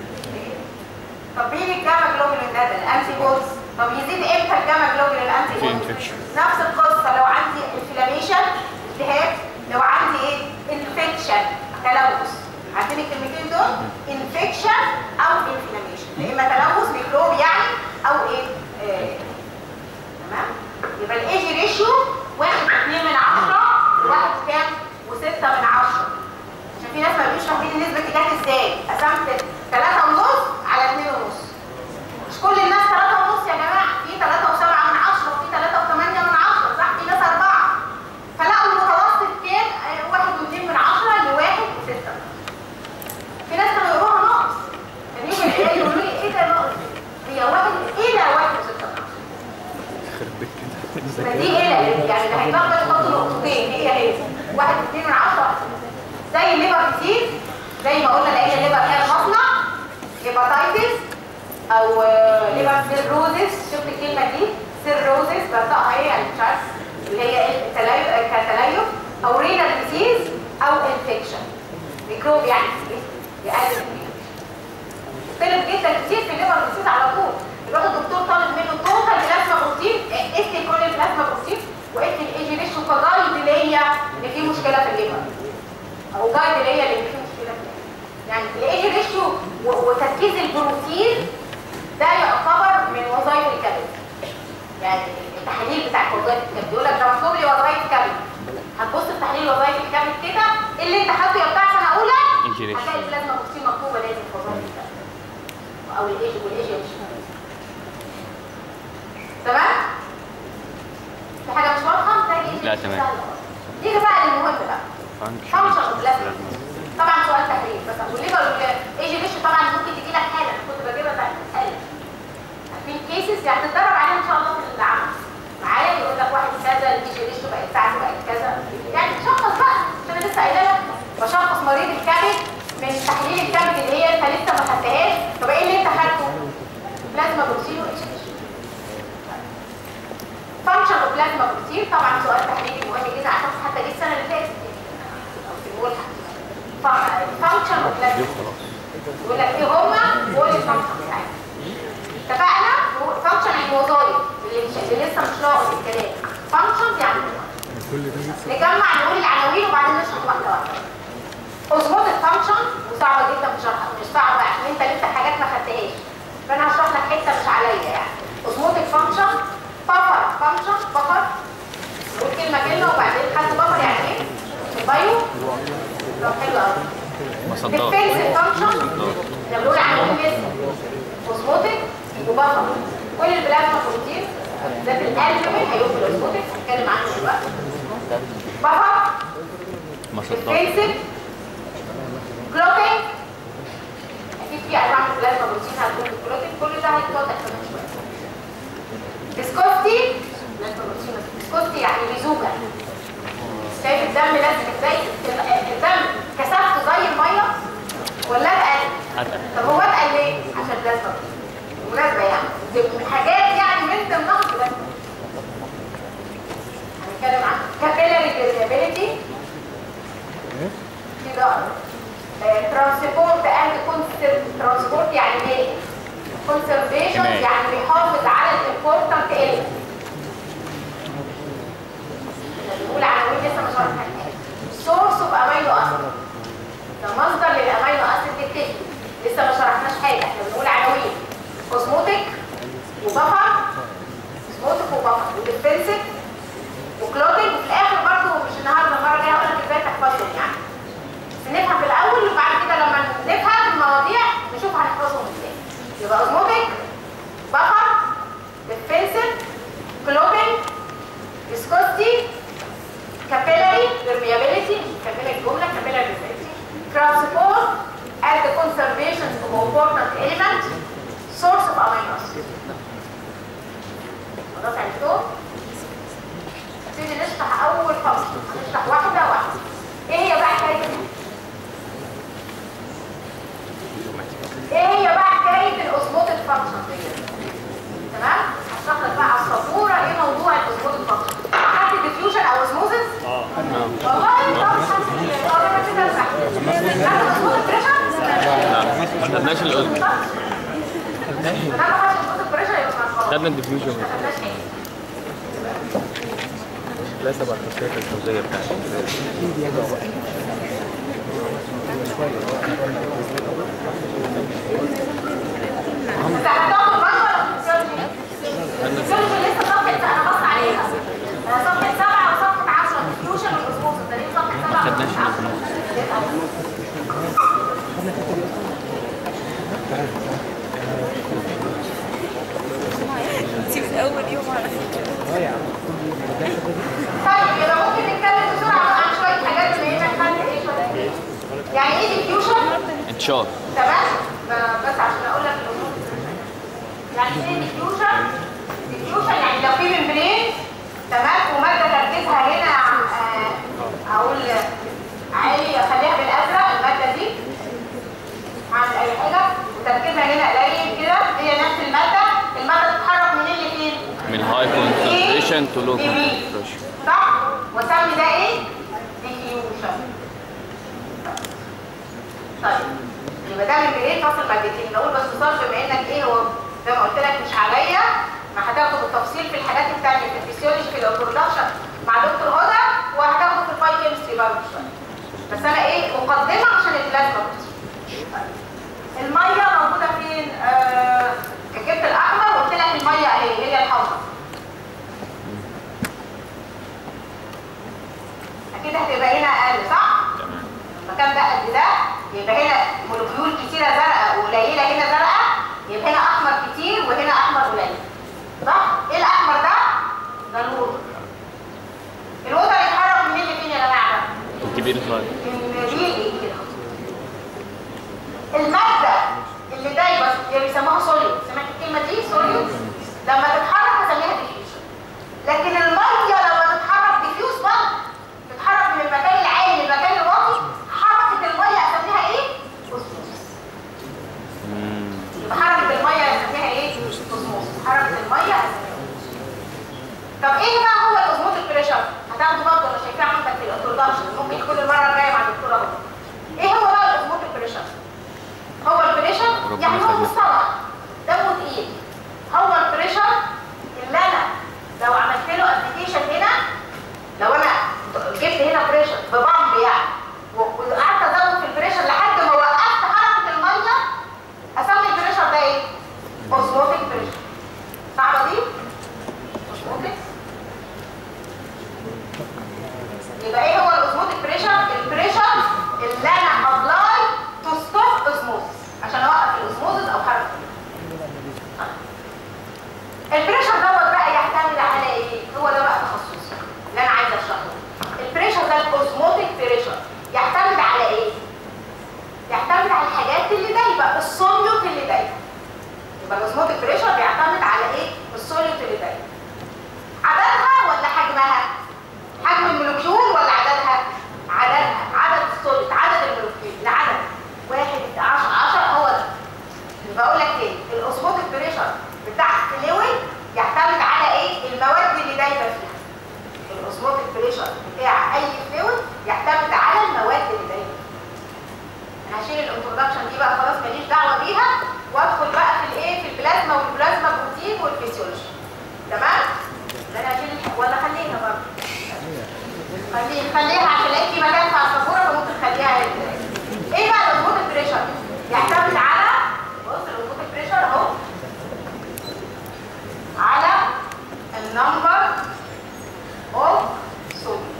طب مين الجاما جلوبولين ده ده الانتي بوديز طب يزيد امتى الجاما جلوبولين الانتي في بوديز infection. نفس القصه لو عندي انفلاميشن التهاب لو عندي ايه انفكشن تلوث عارفين الكلمتين دول انفكشن او انفلاميشن يا اما تلوث ميكروب يعني او ايه آه. تمام يبقى الايجي ريشيو 1 2 من 10 1 كام و6 من 10 عشان في ناس ما بيبقوش فاهمين النسبه دي جت ازاي قسمت 3 ونص على 2 ونص مش كل الناس 3 ونص يا جماعه في 3 و7 من 10 وفي 3 و8 من 10 صح في ناس 4 فلقوا المتوسط كام 1 و2 من 10 لواحد و6 في ناس كانوا يقروها ناقص كان يجي العيال يقولوا لي ايه ده ناقص هي واحد ايه ده واحد و6 يخرب بيت كده فدي ايه يعني اللي هيطلع يحط نقطتين هي هي واحد اثنين من عشرة زي الليفر ديزيز زي ما قلنا لان الليفر هي المصنع هيباتايتس او ليبر سيروزس شفت الكلمه دي سيروزس بنطقها ايه يعني مش عارف اللي هي ايه التليف كتليف او رينال ديزيز او انفكشن ميكروب يعني يقلل طلب جدا كتير في الليبر ديزيز على طول يروح الدكتور طالب منه توتال بلازما بروتين اكتب كل البلازما بروتين واكتب الايجي ريشيو كجايد ليا ان في مشكله في الليبر او جايد ليا ان في مشكله في الليبر يعني الايجي ريشيو و- وتركيز البروتين ده يعتبر من وظائف الكبد يعني التحاليل بتاع وظائف الكبد يقول لك ده مكتوب لي وظائف كبد هتبص في تحليل وظائف الكبد كده إيه اللي انت حاطه يا بتاع سنه اولى إيجي ريشيو. هتلاقي البلازما بروتين مكتوبه لازم في وظائف الكبد او الايج والايج تمام في حاجه مش واضحه تاني لا، تمام. نيجي بقى للمهم بقى فانكشن فانكشن اوف بلازما طبعا سؤال تحرير بس والليفر والايجي ريشيو طبعا ممكن تجي لك حاله أنا كنت بجيبها بتاعت حاله في كيسز يعني هتتدرب عليها ان شاء الله في العمل معايا يقول لك واحد كذا الايجي ريشيو بقت بتاعته بقت كذا يعني شخص بقى عشان انا لسه قايله لك بشخص مريض الكبد من تحليل الكبد اللي هي انت لسه ما خدتهاش طب ايه اللي انت خدته؟ بلازما بروتين وايجي ريشيو فانكشن اوف بلازما بروتين طبعا سؤال تحليلي مهم جدا اعتقد حتى جه السنه اللي فاتت او في الملحق فانكشن اوف بلازما يقول لك ايه هما قول الفانكشن بتاعتهم اتفقنا فانكشن يعني وظائف اللي, مش اللي لسه مش لاقط الكلام فانكشن يعني وظائف. نجمع نقول العناوين وبعدين نشرح واحده واحده اظبط الفانكشن وصعبه جدا في شرحها مش صعبه عشان انت لسه حاجات ما خدتهاش فانا هشرح لك حته مش عليا يعني اظبط الفانكشن بفر فانكشن بفر نقول كلمه كلمه وبعدين خدت بفر يعني ايه؟ بايو طب حلو قوي مصدات ديفنسيف فانكشن ده بنقول عناوين لسه اوزموتيك وبفر كل البلازما بروتين ده في الالبومين هيقول في الاوزموتيك هنتكلم عنه دلوقتي بفر مصدات ديفنسيف كلوتينج اكيد في انواع من البلازما بروتين هتكون في الكلوتينج كل ده هيتوضح كمان شويه فيسكوستي بلازما بروتين فيسكوستي يعني لزوجه شايف الدم لازم ازاي الدم كثافته زي الميه ولا اتقل؟ أتقل. طب هو اتقل ليه؟ عشان بلازما بالمناسبه يعني دي من حاجات يعني من ضمنها البلازما هنتكلم عن كابيلاري فيريابيليتي في ضغط ترانسبورت اند ترانسبورت يعني ايه؟ كونسرفيشن حماية. يعني بيحافظ على الامبورتنت ايلمنت بنقول عناوين لسه ما شرحناهاش سورس اوف امينو اسيد ده مصدر للامينو اسيد ديكتيشن لسه ما شرحناش حاجه احنا بنقول عناوين اوزموتيك وبفر اوزموتيك وبفر وديفنسيف وكلوتيك وفي الاخر برضه مش النهارده المره الجايه هقول لك ازاي تحفظهم يعني بس نفهم في الاول وبعد كده لما نفهم المواضيع نشوف هنحفظهم ازاي يبقى اوزموتيك بفر ديفنسيف كلوتيك viscosity capillary permeability capillary الجملة capillary permeability transport and the conservation of important element source of amino acid خلاص عرفتوه؟ نبتدي نشرح أول فصل هنشرح واحدة واحدة إيه هي بقى حكاية إيه هي بقى حكاية الأسبوت الفانكشن تمام؟ هشرح لك بقى على السبورة إيه موضوع الأسبوت الفانكشن حد ديفيوجن أو اسموزس؟ والله طب حد اه ده كده صح ناخد اسبوت البريشر؟ ما خدناش الأذن ناخد اسبوت البريشر يبقى خلاص خدنا الديفيوجن ما خدناش حاجة لا تبع التصفيات الفوزية بتاعتي انت هتاخد برضه ولا فيسيولوجي؟ فيسيولوجي لسه صفحة انا بص عليها انا صفحة سبعة وصفحة 10 ديفيوجن والاسموزس ده ليه صفحة سبعة ما خدناش وصفحة الاسموزس. 10 انتي من اول يوم على فكره طيب يبقى ممكن نتكلم بسرعة عن شوية حاجات بما انك خدت ايه شوية يعني ايه ديفيوجن؟ انتشار تمام ب- بس عشان اقول لك الامور يعني ايه ديفيوجن ديفيوجن يعني لو في ممبرين تمام وماده تركيزها هنا آه، اقول عالي خليها بالازرق الماده دي هعمل اي حاجه وتركيزها هنا قليل كده هي Diffusion to low Decrease. pressure. صح وسمي ده ايه ديفيوجن طيب يبقى ده من ايه فاصل مادتين نقول باختصار بما انك ايه هو زي ما قلت لك مش عليا ما هتاخده بالتفصيل في الحاجات الثانيه في الفسيولوجي في البرودكشن مع دكتور هدى وهتاخده في الفاي كيمستري برضه شويه بس انا ايه مقدمه عشان البلازما طيب. الميه موجوده فين آه جبت الاحمر وقلت لك الميه اهي هي الحمراء اكيد هتبقى هنا اقل صح تمام المكان ده قد ده يبقى هنا مولكيول كتيره زرقاء وقليله هنا زرقاء يبقى هنا احمر كتير وهنا احمر قليل صح ايه الاحمر ده ده الوتر الوتر يتحرك منين لفين يا جماعه كبير شوية من ريقي كده الماده اللي دايبه اللي بيسموها سوليوم سمعت الكلمه دي سوليوم لما تتحرك هسميها ديفيوجن لكن الميه لما تتحرك ديفيوز برضه تتحرك من المكان العالي للمكان الواطي حركه الميه اسميها ايه؟ اوسموسيس يبقى حركه الميه اسميها ايه؟ اوسموسيس حركه الميه اسميها اوسموسيس طب ايه بقى هو الاوزموتيك بريشر؟ هتاخده برضه انا شايفاه عندك في الانترودكشن ممكن يكون المره الجايه مع الدكتوره هدى. ايه هو بقى الاوزموتيك بريشر؟ هو البريشر ربنا يعني هو يخليك. مصطلح دمه تقيل هو البريشر اللي انا لو عملت له ابلكيشن هنا لو انا جبت هنا بريشر ببامب يعني و- وقعدت ازود في البريشر لحد ما وقفت حركه الميه اسمي البريشر ده ايه؟ اوزموتيك بريشر صعبه دي؟ اوزموتيك يبقى ايه هو الاوزموتيك بريشر البريشر اللي انا ابلاي تو ستوب اوزموزس عشان اوقف الاوزموزس او حركه البريشر دوت بقى يعتمد على ايه هو ده بقى تخصصي اللي انا عايزه اشرحه البريشر ده الاوزموتيك بريشر يعتمد على ايه يعتمد على الحاجات اللي دايبه الصوليوت اللي دايبه يبقى الاوزموتيك بريشر بيعتمد على ايه الصوليوت اللي دايبه عددها ولا حجمها حجم المولكيول ولا عددها عددها عدد الصوليوت عدد المولكيول العدد واحد 10 10 هو ده يبقى اقول لك ايه الاوزموتيك بريشر بتاع الفلويد يعتمد على ايه المواد اللي دايبه فيها الاوزموتيك بريشر بتاع اي فلويد يعتمد على المواد اللي دايبه فيها انا هشيل الانترودكشن دي بقى خلاص ماليش دعوه بيها وادخل بقى في الايه في البلازما والبلازما بروتين والفسيولوجي تمام ده انا هشيل الح- ولا خليها برضه خليها خليها عشان لقيت في مكان على السبوره فممكن خليها هنا. ايه بقى الاوزموتيك بريشر يعتمد على بص الاوزموتيك بريشر اهو على النمبر اوف صوديوم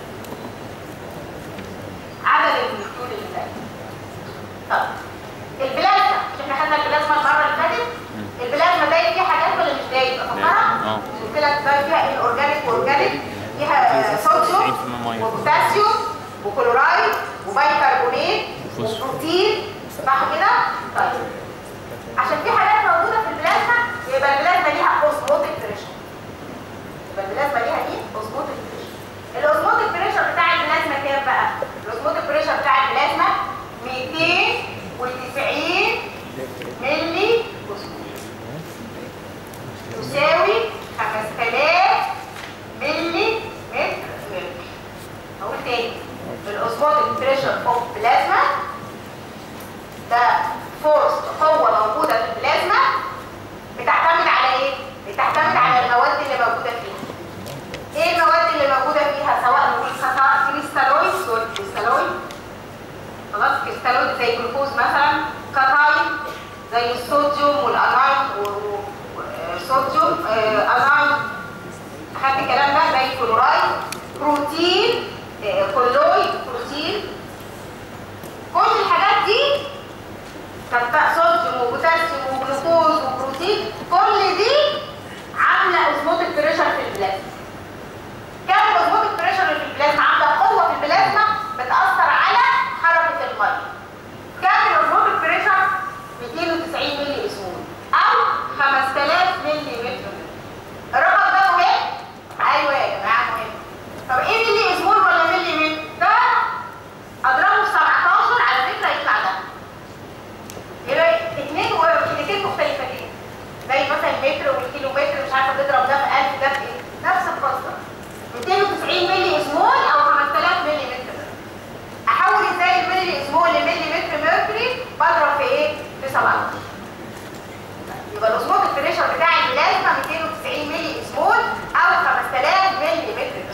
عدد المولكيول اللي دايما طب البلازما مش احنا خدنا البلازما المره اللي فاتت البلازما دايب فيها حاجات ولا مش دايب فاكرها اه. قلت لك دايب فيها الاورجانيك واورجانيك فيها صوديوم 90% ميه. وبوتاسيوم وكلورايد وبيكربونات وفوسفور. وبروتين صح كده طيب عشان في حاجات موجوده في البلازما يبقى البلازما ليها اوزموتيك بريشر يبقى البلازما ليها ايه اوزموتيك بريشر الاوزموتيك بريشر بتاع البلازما كام بقى الاوزموتيك بريشر بتاع البلازما 290 ملي اوزموتيك تساوي 5000 ملي متر ملي اقول تاني الاوزموتيك بريشر اوف بلازما ده فورس قوه موجوده في البلازما بتعتمد على ايه بتعتمد على المواد اللي موجوده فيها ايه المواد اللي موجوده فيها سواء نقول كتا- كريستالويد سوري كريستالويد خلاص كريستالويد زي جلوكوز مثلا كاتاين زي الصوديوم والاناين والصوديوم اناين اخدت الكلام ده زي كلورايد بروتين آه، كلويد بروتين كل الحاجات دي كانت صوديوم وبوتاسيوم وجلوكوز وبروتين كل دي عامله اوزموتيك بريشر في البلازما كام الاوزموتيك بريشر اللي في البلازما عامله قوه في البلازما بتاثر على حركه الميه كام الاوزموتيك بريشر 290 ملي اسمول او 5000 ملي متر الرقم ده مهم ايوه يا جماعه مهم طب ايه ملي اسمول ولا ملي متر ده اضربه في 17 على فكره يطلع ده يبقى اثنين وكلمتين مختلفتين زي مثلا المتر والكيلو متر مش عارفه تضرب ده في 1000 ده في ايه نفس القصه ملي اسمول او 5000 ملي متر احول ازاي الملي اسمول لملي متر ميركوري بضرب في ايه في 7 يبقى الاسموك بريشر بتاع البلازما 290 ملي اسمول او 5000 ملي متر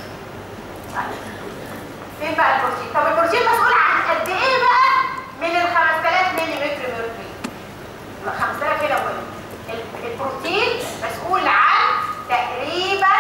فين بقى البروتين طب البروتين مسؤول عن قد ايه بقى من ال 5000 ملي متر ميركوري يبقى 5000 هنا مهم ال- البروتين مسؤول عن تقريبا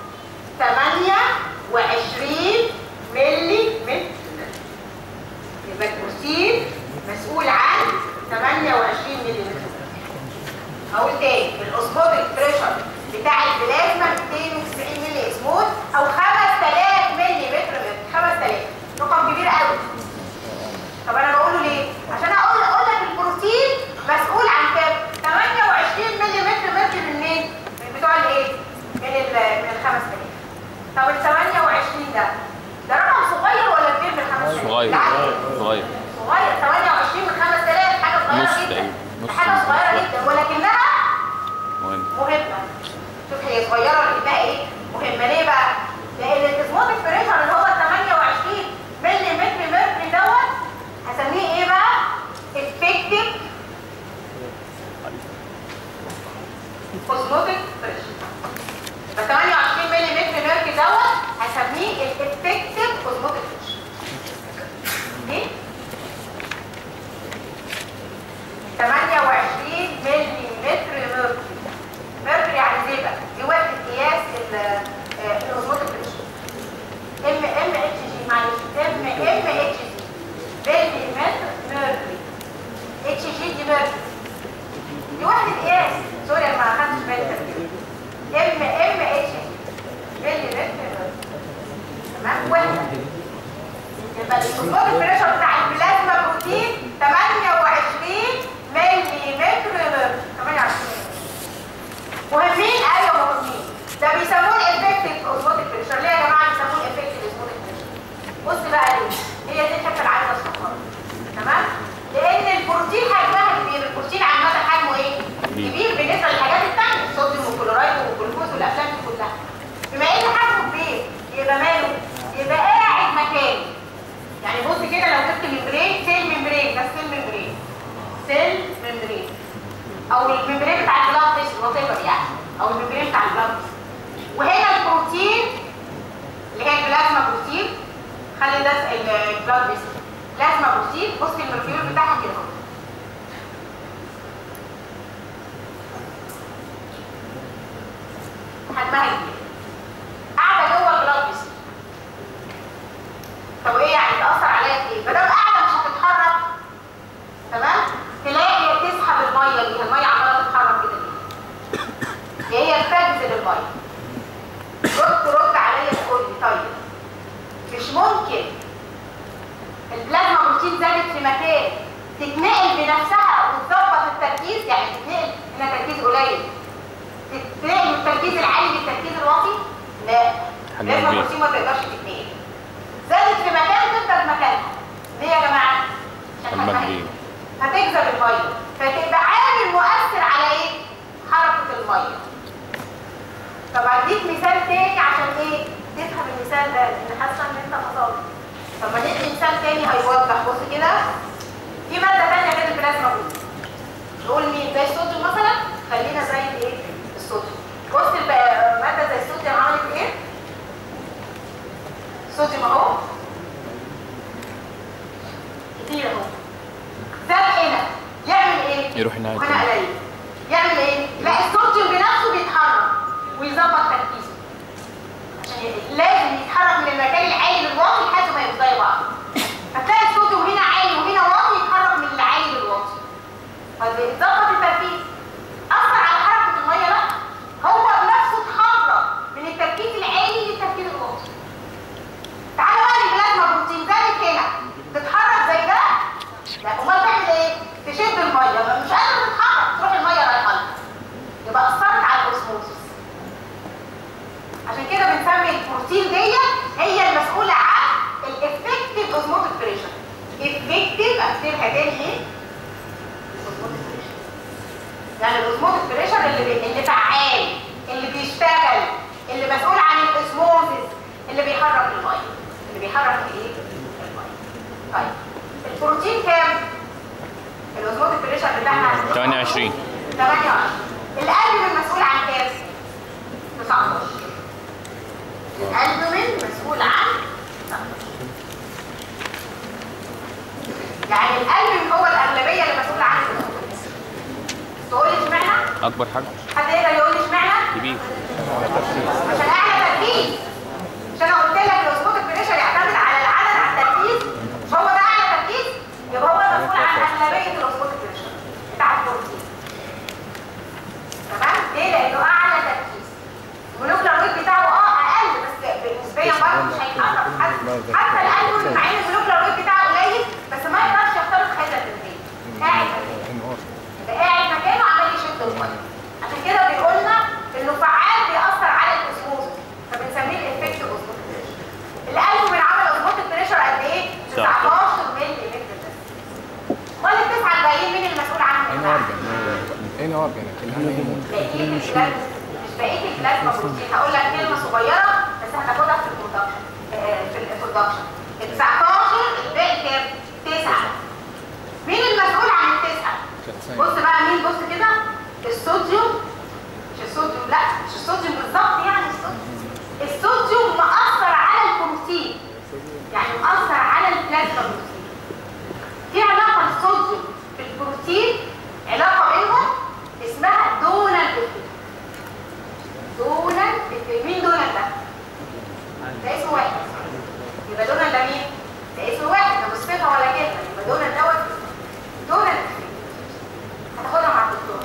28 ملي متر يبقى البروتين مسؤول عن 28 ملي متر اقول تاني الاسبوتيك بريشر بتاع البلازما 290 ملي اسمول او 5000 ملي متر متر 5000 رقم كبير قوي طب انا بقوله ليه عشان اقول اقول لك البروتين مسؤول عن كام 28 ملي متر متر من مين من بتوع الايه من ال من ال 5000 طب ال 28 ده ده رقم صغير ولا كبير من 5000 صغير لا، صغير صغير 28 من 5000 حاجه صغيره نص جدا تقريبا، نص حاجه نص. صغيره جدا ولكنها مهم مهمة شوف هي صغيرة لكنها ايه مهمة ليه بقى لان الاسموتيك بريشر اللي هو 28 ملي متر ميركوري دوت هسميه ايه بقى effective osmotic pressure ف 28 ملي متر ميركوري دوت هسميه الافكتيف osmotic pressure ليه 28 ملي متر ميركوري ميركوري يعني زئبق دي وحده قياس الاوزموتيك بريشر ام ام اتش جي معلش ام ام اتش جي ملي متر ميركوري اتش جي دي ميركوري دي وحده قياس سوري أنا ما اخدتش بالي من ام ام اتش جي ملي متر ميركوري تمام وحده يبقى الاسبوع البريشر بتاع البلازما بروتين 28 ملي متر ميركوري 28 مهمين ايوه مهمين ده بيسموه الافكتيف اوزموتيك بريشر ليه يا جماعه بيسموه الافكتيف اوزموتيك بريشر بص بقى ليه هي دي الحته اللي عايزه اشرحها تمام لان البروتين حجمها كبير البروتين عامه حجمه ايه كبير بالنسبه للحاجات الثانيه الصوديوم والكلورايد والجلوكوز والافلام دي كلها بما ان حجمه كبير يبقى ماله يبقى قاعد مكانه يعني بص كده لو جبت ممبرين سيل ممبرين ده سيل ممبرين سيل ممبرين او الممبرين بتاع البلاد تيشو وات يعني او الممبرين بتاع البلاد وهنا البروتين اللي هي البلازما بروتين خلي ده البلاد تيشو بلازما بروتين بص المركيول بتاعها كده اهو حجمها كبير قاعده جوه البلاد تيشو طب ايه يعني تاثر عليا في ايه؟ ما دام قاعده مش هتتحرك تمام تلاقي تسحب الميه دي الميه عماله تتحرك كده ليه هي بتجذب الميه رد رد عليا تقول لي طيب مش ممكن البلازما بروتين زادت في مكان تتنقل بنفسها وتظبط التركيز يعني تتنقل هنا تركيز قليل تتنقل من التركيز العالي للتركيز الواطي لا حجم البلازما كبير. بروتين ما تقدرش تتنقل زادت في مكان تفضل مكانها ليه يا جماعه؟ عشان حجمها حجمها كبير. هتجذب الميه فتبقى عامل مؤثر على ايه؟ حركه الميه طب اديك مثال تاني عشان ايه؟ تفهم المثال ده لان حاسه ان انت فصلت طب ما ندي مثال تاني هيوضح بص كده في ماده تانيه غير البلازما بروتين نقول مين زي الصوديوم مثلا خلينا زي الايه؟ الصوديوم بص الب- ماده زي الصوديوم عملت ايه؟ الصوديوم اهو كتير اهو زاد هنا يعمل ايه؟ يروح الناحية وهنا التانية. قليل يعمل ايه؟ لا الصوديوم بنفسه بيتحرك ويظبط تركيزه عشان ي- لازم يتحرك من المكان العالي للواطي لحد ما يبقوا زي بعض فتلاقي الصوديوم هنا عالي وهنا واطي يتحرك من العالي للواطي فبيظبط التركيز اثر على حركه الميه لا هو بنفسه اتحرك من التركيز العالي للتركيز الواطي تعالى بقى البلازما بروتين زادت هنا تتحرك زي ده لا امال تعمل ايه؟ تشد الميه ما مش قادره تتحرك تروح الميه رايحه لها يبقى اثرت على الاوسموسيس عشان كده بنسمي البروتين دي هي المسؤوله عن الافكتيف اوزموتيك بريشر افكتيف اكتبها تاني ايه؟ osmotic pressure. يعني الاوزموتيك بريشر اللي بي... اللي فعال اللي بيشتغل اللي مسؤول عن الاسموزيس اللي بيحرك الميه اللي بيحرك ايه الميه طيب البروتين كام الاوزموتيك بريشر بتاعنا 28 28 الالبومين مسؤول عن كام 19 الالبومين مسؤول عن 19 يعني الالبومين هو الاغلبيه اللي مسؤول عنه تقول لي اشمعنى اكبر حاجه حد يقدر يقول لي اشمعنى كبير عشان اعلى تركيز مش انا قلت لك الاوزموتيك بريشر يعتمد على العدد على التركيز مش هو ده اعلى تركيز يبقى هو مسؤول عن اغلبيه الاوزموتيك بريشر بتاع البروتين تمام ليه لانه اعلى تركيز المولكيولر ويت بتاعه اه اقل بس نسبيا برضه مش هيتحرك حتى حتى الالبوم مع ان المولكيولر ويت بتاعه قليل بس ما يقدرش يخترق هذا التركيز قاعد مكانه يبقى قاعد مكانه عمال يشد الميه عشان كده بيقولنا انه فعال بيأثر على الاسموز فبنسميه الافكت اوزموتيك القلب بينعمل اوزموتيك بريشر قد ايه 19 مللي لتر بس امال التسعه الباقيين مين المسؤول عنهم ان اورجن ان اورجن الهيمون بقيه البلازما مش بقيه البلازما بروتين هقول لك كلمه صغيره بس هتاخدها في البرودكشن في الانترودكشن ال 19 الباقي كام 9 مين المسؤول عن التسعه بص بقى مين بص كده الصوديوم مش الصوديوم لا مش الصوديوم بالظبط يعني الصوديوم الصوديوم مأثر على البروتين يعني مأثر على البلازما بروتين في علاقة الصوديوم بالبروتين علاقة بينهم اسمها دونال افكت دونال افكت مين دونال ده؟ ده اسمه واحد يبقى دونال ده مين؟ ده اسمه واحد ده مش صفة ولا كلمة يبقى دونال دوت دونال افكت هتاخدها مع الدكتور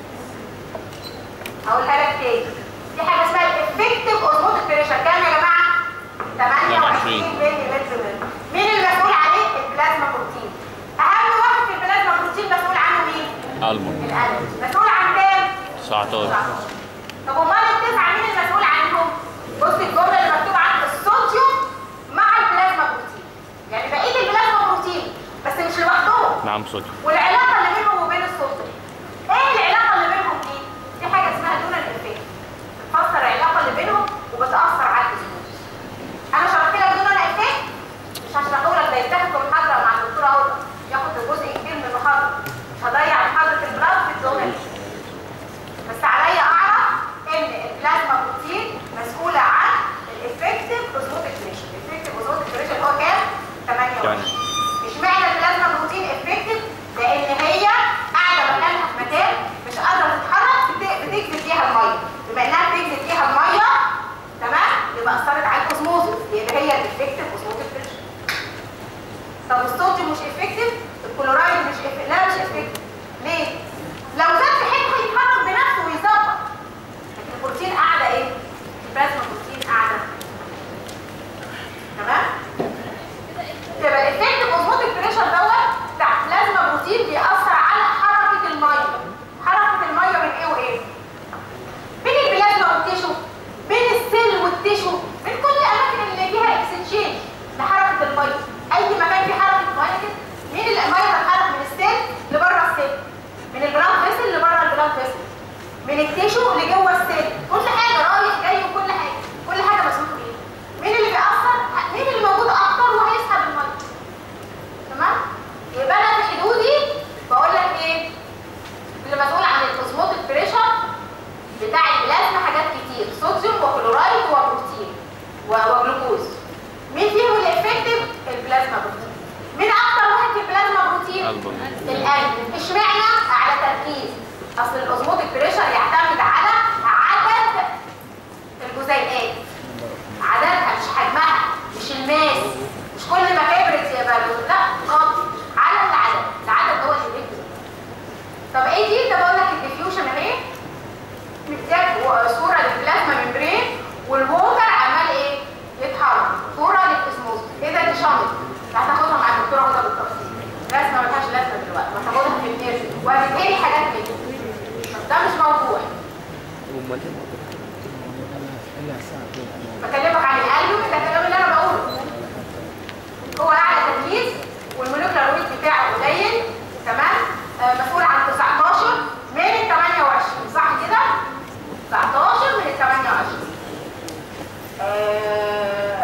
هقولها لك تاني في حاجه اسمها الافكتيف اوزموتيك بريشر كام يا جماعه 28 مللي لتر مين المسؤول عليه البلازما بروتين اهم واحد في البلازما بروتين مسؤول عنه مين المون القلب مسؤول عن كام 19 طب امال التسعه مين المسؤول عنهم بص الجمله اللي مكتوب عنها الصوديوم مع البلازما بروتين يعني بقيه البلازما بروتين بس مش لوحدهم نعم صوديوم والعلاقه اللي بينهم وبين السلطه ايه العلاقه اللي بينهم دي في حاجه اسمها دون الافكت بتفسر العلاقه اللي بينهم وبتاثر على الجسم انا شرحت لك دون الافكت مش هشرحه لك ده يتاخد في محاضره مع الدكتوره هدى ياخد جزء كبير من المحاضره مش هضيع محاضره البلاد في الدون الافكت بس عليا اعرف ان البلازما بروتين مسؤوله عن الافكتيف اوزموتيك بريشر الافكتيف اوزموتيك بريشر هو كام 28 اشمعنى البلازما بروتين افكتيف لان هي قاعده مكانها في مكان مش قادره تتحرك بت- بتجذب فيها الميه بما انها بتجذب فيها الميه تمام يبقى اثرت على الاوزموزيس يبقى هي الافكتيف اوزموتيك بريشر طب الصوديوم مش افكتيف الكلورايد مش افكتيف لا مش افكتيف ليه لو زاد في حته هيتحرك بنفسه ويظبط لكن البروتين قاعده ايه البلازما بروتين قاعده تمام يبقى الافكت اوزموتيك بريشر دوت بتاع بلازما بروتين بيأثر على حركه الميه حركه الميه من ايه وايه بين البلازما والتيشو بين السيل والتيشو بين كل الاماكن اللي فيها اكسشينج لحركه الميه اي مكان فيه حركه ميه كده مين اللي الميه بتتحرك من السيل لبره السيل من البلاد فيسل لبره البلاد فيسل من التيشو لجوه السيل كل حاجه رايح جاي وكل حاجه كل حاجه مسموح بيها مين اللي بيأثر مين اللي موجود اكتر وهيسحب الميه تمام يبقى انا في حدودي بقول لك ايه اللي مسؤول عن الاوزموتيك بريشر بتاع البلازما حاجات كتير صوديوم وكلورايد وبروتين و- وجلوكوز مين فيهم الافكتيف البلازما بروتين مين اكتر واحد في البلازما بروتين البوم القلب اشمعنى على تركيز اصل الاوزموتيك بريشر يعتمد على عدد الجزيئات عددها مش حجمها مش الماس مش كل ما كبرت يبقى لا خالص على العدد العدد هو اللي بيكبر طب ايه دي ده بقول لك الديفيوجن اهي محتاج صوره للبلازما ممبرين والووتر عمال ايه يتحرك صوره للاسموز ايه ده دي شنط هتاخدها مع الدكتوره هدى بالتفصيل رسمه ملهاش لازمه دلوقتي وهتاخدها في النيرف وهتتقري حاجات منه ده مش موضوع بكلمك عن الاليوم ده الكلام اللي انا بقوله هو اعلى تركيز والموليكولار ويت بتاعه قليل تمام آه مسؤول عن 19 من ال 28 صح كده 19 من ال 28 آه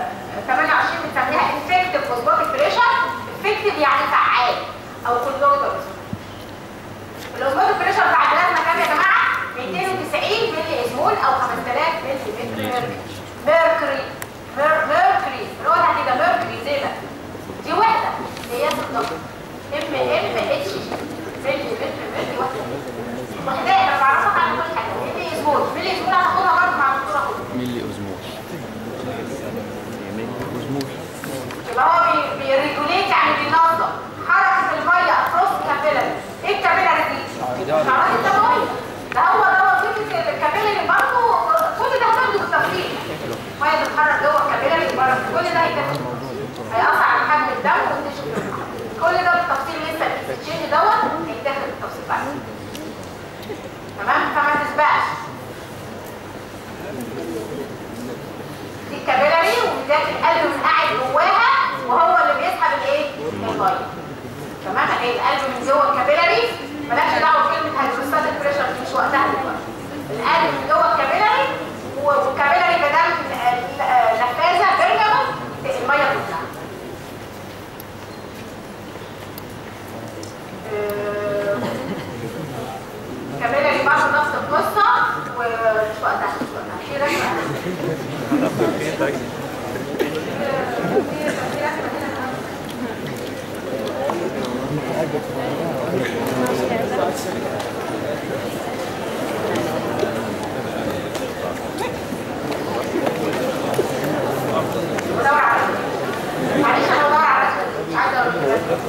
الشعرات الدمويه ده هو ده وظيفه الكابيلاري برضه كل ده هناخده بالتفصيل ميه بتتحرك جوه الكابيلاري بره كل ده هيتاخد هيأثر على حجم الدم وينتشر في الدم. كل ده بالتفصيل لسه التشينج دوت هيتاخد بالتفصيل بعد تمام فما تسبقش دي الكابيلاري وده القلب من قاعد جواها وهو اللي بيسحب الايه؟ الميه تمام اهي القلب من جوه الكابيلاري مالكش دعوه بكلمه هيدروستاتيك بريشر دي مش وقتها دلوقتي القلب من جوه الكابيلاري والكابيلاري بدل نفاذه برجمه الميه تطلع آه، كابيلاري برضه نفس القصه ومش وقتها مش وقتها في رسمه بدور على معلش انا بدور على رسمه مش عايزه اقول لك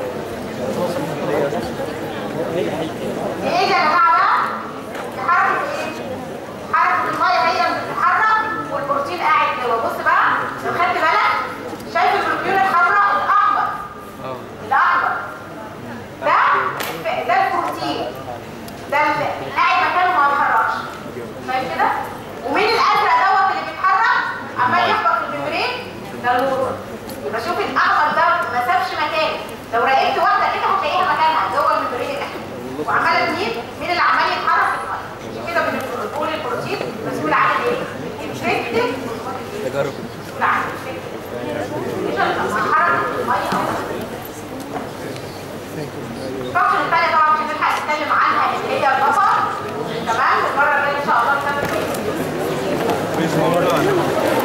ايه يا جماعه بقى دي حركه ايه حركه الميه هي اللي بتتحرك والبروتين قاعد جوه بص بقى لو خدت بالك شايف البروتين الحمراء الاحمر الاحمر ده ده البروتين ده اللي قاعد مكانه ما بيتحركش فاهم كده ومين الازرق دوت اللي بيتحرك عمال يخبط في الممبرين ده النور يبقى شوف الاحمر ده ما سابش مكان لو راقبت واحده كده هتلاقيها مكانها جوه الممبرين الاحمر وعماله تميل مين اللي عمال يتحرك في الميه عشان كده بنقول البروتين مسؤول عن الايه؟ الانفكتيف تجارب مسؤول عن الانفكتيف حركه الميه او الفقره الثانيه طبعا مش هنلحق نتكلم عنها اللي هي البصر تمام المره الجايه ان شاء الله نكمل بقية بإذن الله